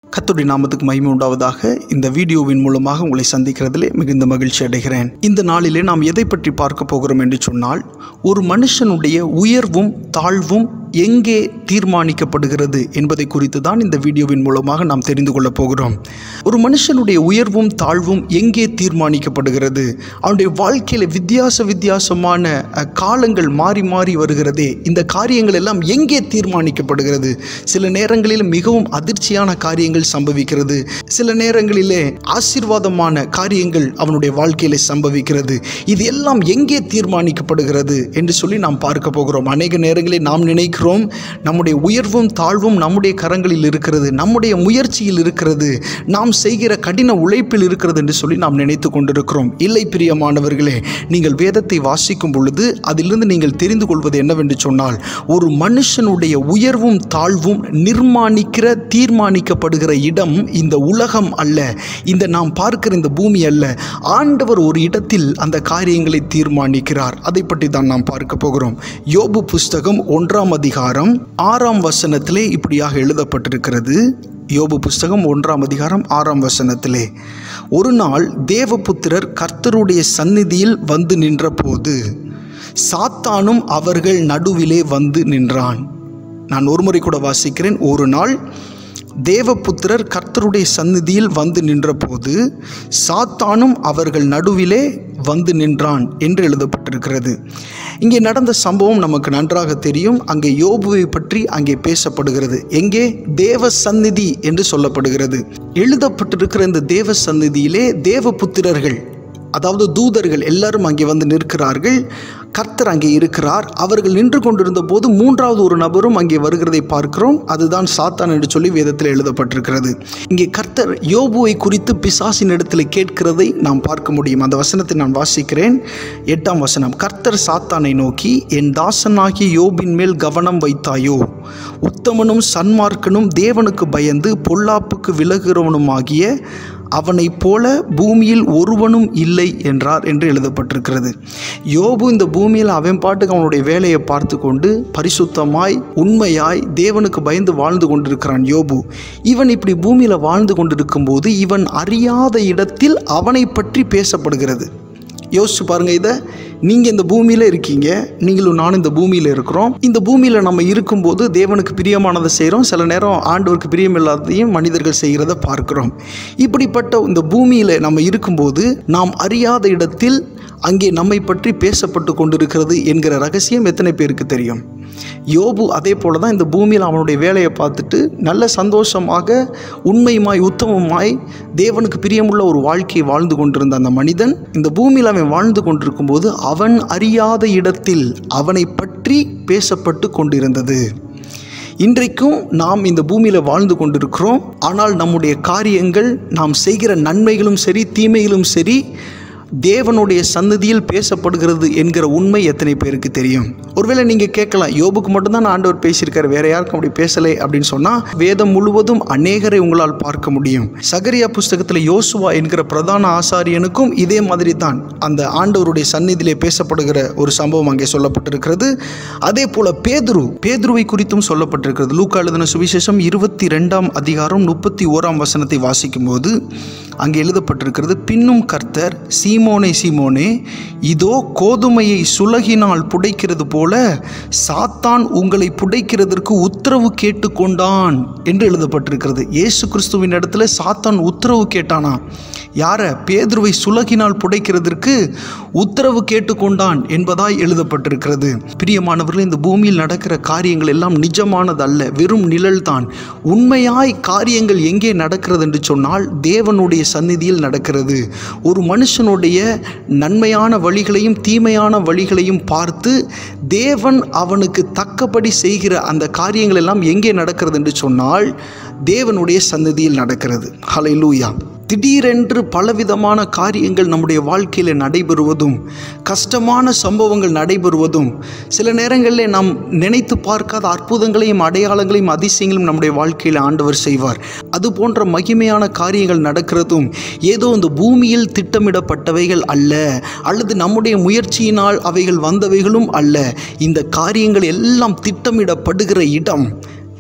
கர்த்தருடைய நாமத்துக்கு மகிமை உண்டாவதாக இந்த வீடியோவின் மூலமாக உங்களை சந்திக்கிறதிலே மிகுந்த மகிழ்ச்சி அடைகிறேன் இந்த நாளிலே நாம் எதை பற்றி பார்க்க போகிறோம் என்று சொன்னால் ஒரு மனுஷனுடைய உயர்வும் தாழ்வும் எங்கே தீர்மானிக்கப்படுகிறது என்பதை குறித்து தான் இந்த வீடியோவின் மூலமாக நாம் தெரிந்து கொள்ளப் போகிறோம் ஒரு மனுஷனுடைய உயர்வும் தாழ்வும் எங்கே தீர்மானிக்கப்படுகிறது அவனுடைய வாழ்க்கையில் வித்தியாச வித்தியாசமான அஹ், காலங்கள் மாறி மாறி வருகிறதே இந்த காரியங்கள் எல்லாம் எங்கே தீர்மானிக்கப்படுகிறது சில நேரங்களில் மிகவும் அதிர்ச்சியான காரியங்கள் சம்பவிக்கிறது சில நேரங்களிலே ஆசீர்வாதமான காரியங்கள் அவனுடைய வாழ்க்கையிலே சம்பவிக்கிறது இது எல்லாம் எங்கே தீர்மானிக்கப்படுகிறது என்று சொல்லி நாம் பார்க்க போகிறோம் அநேக நேரங்களில் நாம் நினைக்கிறோம் நம்முடைய உயர்வும் தாழ்வும் நம்முடைய கரங்களில் இருக்கிறது நம்முடைய முயற்சியில் இருக்கிறது நாம் செய்கிற கடின உழைப்பில் இருக்கிறது என்று சொல்லி நாம் நினைத்து கொண்டிருக்கிறோம் இல்லை பிரியமானவர்களே நீங்கள் வேதத்தை வாசிக்கும் பொழுது அதிலிருந்து நீங்கள் தெரிந்து கொள்வது என்னவென்று சொன்னால் ஒரு மனுஷனுடைய உயர்வும் தாழ்வும் நிர்மாணிக்கிற தீர்மானிக்கப்படுகிற இடம் இந்த உலகம் அல்ல இந்த நாம் பார்க்கிற இந்த பூமி அல்ல ஆண்டவர் ஒரு இடத்தில் அந்த காரியங்களை தீர்மானிக்கிறார் அதை பற்றி தான் நாம் பார்க்க போகிறோம் யோபு புஸ்தகம் ஒன்றாம் அதிகாரம் ஆறாம் வசனத்திலே இப்படியாக எழுதப்பட்டிருக்கிறது யோபு புஸ்தகம் ஒன்றாம் அதிகாரம் ஆறாம் வசனத்திலே ஒரு நாள் தேவபுத்திரர் கர்த்தருடைய சந்நிதியில் வந்து நின்றபோது சாத்தானும் அவர்கள் நடுவிலே வந்து நின்றான் நான் ஒருமுறை கூட வாசிக்கிறேன் ஒரு நாள் தேவபுத்திரர் கர்த்தருடைய சந்நிதியில் வந்து நின்றபோது சாத்தானும் அவர்கள் நடுவிலே வந்து நின்றான் என்று எழுதப்பட்டிருக்கிறது இங்கே நடந்த சம்பவம் நமக்கு நன்றாக தெரியும் அங்கே யோபுவை பற்றி அங்கே பேசப்படுகிறது எங்கே தேவ சந்நிதி என்று சொல்லப்படுகிறது எழுதப்பட்டிருக்கிற இந்த தேவ சந்நிதியிலே தேவபுத்திரர்கள் அதாவது தூதர்கள் எல்லாரும் அங்கே வந்து நிற்கிறார்கள் கர்த்தர் அங்கே இருக்கிறார் அவர்கள் நின்று கொண்டிருந்த போது மூன்றாவது ஒரு நபரும் அங்கே வருகிறதை பார்க்கிறோம் அதுதான் சாத்தான் என்று சொல்லி வேதத்தில் எழுதப்பட்டிருக்கிறது இங்கே கர்த்தர் யோபுவை குறித்து பிசாசின் இடத்தில் கேட்கிறதை நாம் பார்க்க முடியும் அந்த வசனத்தை நான் வாசிக்கிறேன் எட்டாம் வசனம் கர்த்தர் சாத்தானை நோக்கி என் தாசனாகிய யோபின் மேல் கவனம் வைத்தாயோ உத்தமனும் சன்மார்க்கனும் தேவனுக்கு பயந்து பொல்லாப்புக்கு விலகுகிறவனுமாகிய அவனைப் போல பூமியில் ஒருவனும் இல்லை என்றார் என்று எழுதப்பட்டிருக்கிறது யோபு இந்த பூமியில் அவன் பாட்டுக்கு அவனுடைய வேலையை பார்த்து கொண்டு பரிசுத்தமாய் உண்மையாய் தேவனுக்கு பயந்து வாழ்ந்து கொண்டிருக்கிறான் யோபு இவன் இப்படி பூமியில் வாழ்ந்து கொண்டிருக்கும்போது இவன் அறியாத இடத்தில் அவனை பற்றி பேசப்படுகிறது யோசிச்சு பாருங்க இதை நீங்கள் இந்த பூமியில் இருக்கீங்க நீங்களும் நானும் இந்த பூமியில் இருக்கிறோம் இந்த பூமியில் நம்ம இருக்கும்போது தேவனுக்கு பிரியமானதை செய்கிறோம் சில நேரம் ஆண்டவருக்கு பிரியமில்லாததையும் மனிதர்கள் செய்கிறத பார்க்கிறோம் இப்படிப்பட்ட இந்த பூமியில் நம்ம இருக்கும்போது நாம் அறியாத இடத்தில் அங்கே நம்மை பற்றி பேசப்பட்டு கொண்டிருக்கிறது என்கிற ரகசியம் எத்தனை பேருக்கு தெரியும் யோபு அதே போல தான் இந்த பூமியில் அவனுடைய வேலையை பார்த்துட்டு நல்ல சந்தோஷமாக உண்மையுமாய் உத்தமமாய் தேவனுக்கு பிரியமுள்ள ஒரு வாழ்க்கையை வாழ்ந்து கொண்டிருந்த அந்த மனிதன் இந்த பூமியில் அவன் வாழ்ந்து கொண்டிருக்கும்போது அவன் அறியாத இடத்தில் அவனை பற்றி பேசப்பட்டு கொண்டிருந்தது இன்றைக்கும் நாம் இந்த பூமியில் வாழ்ந்து கொண்டிருக்கிறோம் ஆனால் நம்முடைய காரியங்கள் நாம் செய்கிற நன்மைகளும் சரி தீமைகளும் சரி தேவனுடைய சன்னதியில் பேசப்படுகிறது என்கிற உண்மை எத்தனை பேருக்கு தெரியும் ஒருவேளை நீங்கள் கேட்கலாம் யோபுக்கு மட்டும்தான் ஆண்டவர் பேசியிருக்காரு வேற யாருக்கும் அப்படி பேசலை அப்படின்னு சொன்னால் வேதம் முழுவதும் அநேகரை உங்களால் பார்க்க முடியும் சகரியா புஸ்தகத்தில் யோசுவா என்கிற பிரதான ஆசாரியனுக்கும் இதே மாதிரி தான் அந்த ஆண்டவருடைய சந்நிதியிலே பேசப்படுகிற ஒரு சம்பவம் அங்கே சொல்லப்பட்டிருக்கிறது அதே போல பேதுரு பேதுருவை குறித்தும் சொல்லப்பட்டிருக்கிறது லூக்கா எழுதின சுவிசேஷம் இருபத்தி ரெண்டாம் அதிகாரம் முப்பத்தி ஓராம் வசனத்தை வாசிக்கும்போது அங்கே எழுதப்பட்டிருக்கிறது பின்னும் கர்த்தர் சீமோனே சீமோனே இதோ கோதுமையை சுலகினால் புடைக்கிறது போல சாத்தான் உங்களை புடைக்கிறதற்கு உத்தரவு கேட்டுக்கொண்டான் என்று எழுதப்பட்டிருக்கிறது இயேசு கிறிஸ்துவின் இடத்துல சாத்தான் உத்தரவு கேட்டானா யார பேதுருவை சுலகினால் புடைக்கிறதற்கு உத்தரவு கேட்டுக்கொண்டான் என்பதாய் எழுதப்பட்டிருக்கிறது பிரியமானவர்கள் இந்த பூமியில் நடக்கிற காரியங்கள் எல்லாம் நிஜமானதல்ல வெறும் நிழல்தான் உண்மையாய் காரியங்கள் எங்கே நடக்கிறது என்று சொன்னால் தேவனுடைய சந்நிதியில் நடக்கிறது ஒரு மனுஷனுடைய நன்மையான வழிகளையும் தீமையான வழிகளையும் பார்த்து தேவன் அவனுக்கு தக்கபடி செய்கிற அந்த காரியங்கள் எல்லாம் எங்கே நடக்கிறது என்று சொன்னால் தேவனுடைய சந்நிதியில் நடக்கிறது ஹalleluya திடீரென்று பலவிதமான காரியங்கள் நம்முடைய வாழ்க்கையில் நடைபெறுவதும் கஷ்டமான சம்பவங்கள் நடைபெறுவதும் சில நேரங்களில் நாம் நினைத்து பார்க்காத அற்புதங்களையும் அடையாளங்களையும் அதிசயங்களையும் நம்முடைய வாழ்க்கையில் ஆண்டவர் செய்வார் அது போன்ற மகிமையான காரியங்கள் நடக்கிறதும் ஏதோ இந்த பூமியில் திட்டமிடப்பட்டவைகள் அல்ல அல்லது நம்முடைய முயற்சியினால் அவைகள் வந்தவைகளும் அல்ல இந்த காரியங்கள் எல்லாம் திட்டமிடப்படுகிற இடம்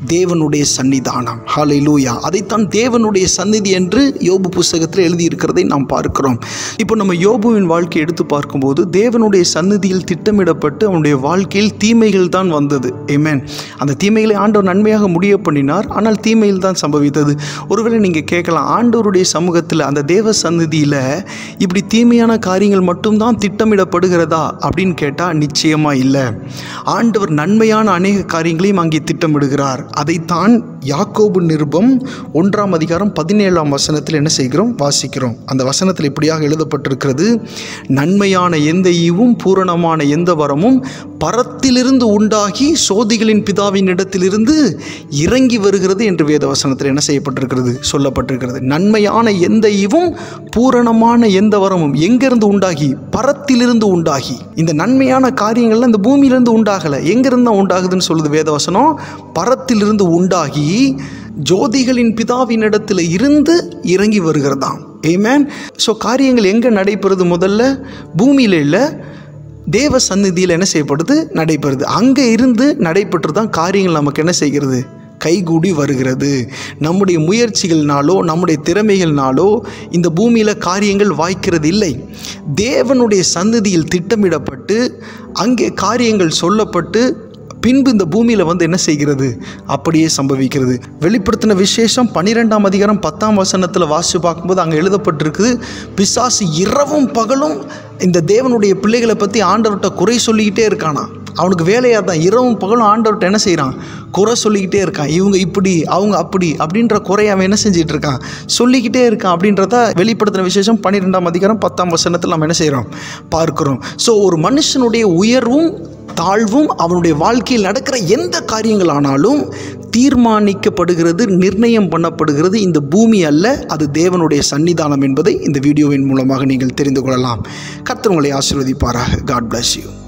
தேவனுடைய சன்னிதானம் ஹலை லூயா அதைத்தான் தேவனுடைய சந்நிதி என்று யோபு புஸ்தகத்தில் எழுதியிருக்கிறதை நாம் பார்க்கிறோம் இப்போ நம்ம யோபுவின் வாழ்க்கையை எடுத்து பார்க்கும்போது தேவனுடைய சந்நிதியில் திட்டமிடப்பட்டு அவனுடைய வாழ்க்கையில் தீமைகள் தான் வந்தது ஏமேன் அந்த தீமைகளை ஆண்டவர் நன்மையாக முடிய பண்ணினார் ஆனால் தீமையில் தான் சம்பவித்தது ஒருவேளை நீங்கள் கேட்கலாம் ஆண்டவருடைய சமூகத்தில் அந்த தேவ சந்நிதியில் இப்படி தீமையான காரியங்கள் மட்டும்தான் திட்டமிடப்படுகிறதா அப்படின்னு கேட்டால் நிச்சயமாக இல்லை ஆண்டவர் நன்மையான அநேக காரியங்களையும் அங்கே திட்டமிடுகிறார் அதைத்தான் யாக்கோபு நிருபம் ஒன்றாம் அதிகாரம் பதினேழாம் வசனத்தில் என்ன செய்கிறோம் வாசிக்கிறோம் அந்த வசனத்தில் இப்படியாக எழுதப்பட்டிருக்கிறது நன்மையான எந்த ஈவும் பூரணமான எந்த வரமும் பரத்திலிருந்து உண்டாகி சோதிகளின் பிதாவின் இடத்திலிருந்து இறங்கி வருகிறது என்று வேத வசனத்தில் என்ன செய்யப்பட்டிருக்கிறது சொல்லப்பட்டிருக்கிறது நன்மையான எந்த ஈவும் பூரணமான எந்த வரமும் எங்கிருந்து உண்டாகி பரத்திலிருந்து உண்டாகி இந்த நன்மையான காரியங்கள்லாம் இந்த பூமியிலிருந்து உண்டாகலை எங்கிருந்து தான் உண்டாகுதுன்னு சொல்லுது வேதவசனம் பரத்திலிருந்து உண்டாகி ஜோதிகளின் பிதாவின் இடத்துல இருந்து இறங்கி வருகிறதாம் ஏமேன் ஸோ காரியங்கள் எங்கே நடைபெறுது முதல்ல பூமியில் இல்லை தேவ சந்நிதியில் என்ன செய்யப்படுது நடைபெறுது அங்கே இருந்து நடைபெற்று தான் காரியங்கள் நமக்கு என்ன செய்கிறது கைகூடி வருகிறது நம்முடைய முயற்சிகள்னாலோ நம்முடைய திறமைகள்னாலோ இந்த பூமியில் காரியங்கள் வாய்க்கிறது இல்லை தேவனுடைய சந்நிதியில் திட்டமிடப்பட்டு அங்கே காரியங்கள் சொல்லப்பட்டு பின்பு இந்த பூமியில் வந்து என்ன செய்கிறது அப்படியே சம்பவிக்கிறது வெளிப்படுத்தின விசேஷம் பன்னிரெண்டாம் அதிகாரம் பத்தாம் வசனத்தில் வாசித்து பார்க்கும்போது அங்கே எழுதப்பட்டிருக்குது பிசாசு இரவும் பகலும் இந்த தேவனுடைய பிள்ளைகளை பற்றி ஆண்டவர்கிட்ட குறை சொல்லிக்கிட்டே இருக்கானா அவனுக்கு வேலையாக தான் இரவும் பகலும் ஆண்டவர்கிட்ட என்ன செய்கிறான் குறை சொல்லிக்கிட்டே இருக்கான் இவங்க இப்படி அவங்க அப்படி அப்படின்ற குறையை அவன் என்ன செஞ்சிட்டு இருக்கான் சொல்லிக்கிட்டே இருக்கான் அப்படின்றத வெளிப்படுத்தின விசேஷம் பன்னிரெண்டாம் அதிகாரம் பத்தாம் வசனத்தில் நம்ம என்ன செய்கிறோம் பார்க்கிறோம் ஸோ ஒரு மனுஷனுடைய உயர்வும் தாழ்வும் அவனுடைய வாழ்க்கையில் நடக்கிற எந்த காரியங்கள் ஆனாலும் தீர்மானிக்கப்படுகிறது நிர்ணயம் பண்ணப்படுகிறது இந்த பூமி அல்ல அது தேவனுடைய சன்னிதானம் என்பதை இந்த வீடியோவின் மூலமாக நீங்கள் தெரிந்து கொள்ளலாம் கர்த்தர் உங்களை ஆசீர்வதிப்பாராக காட் bless யூ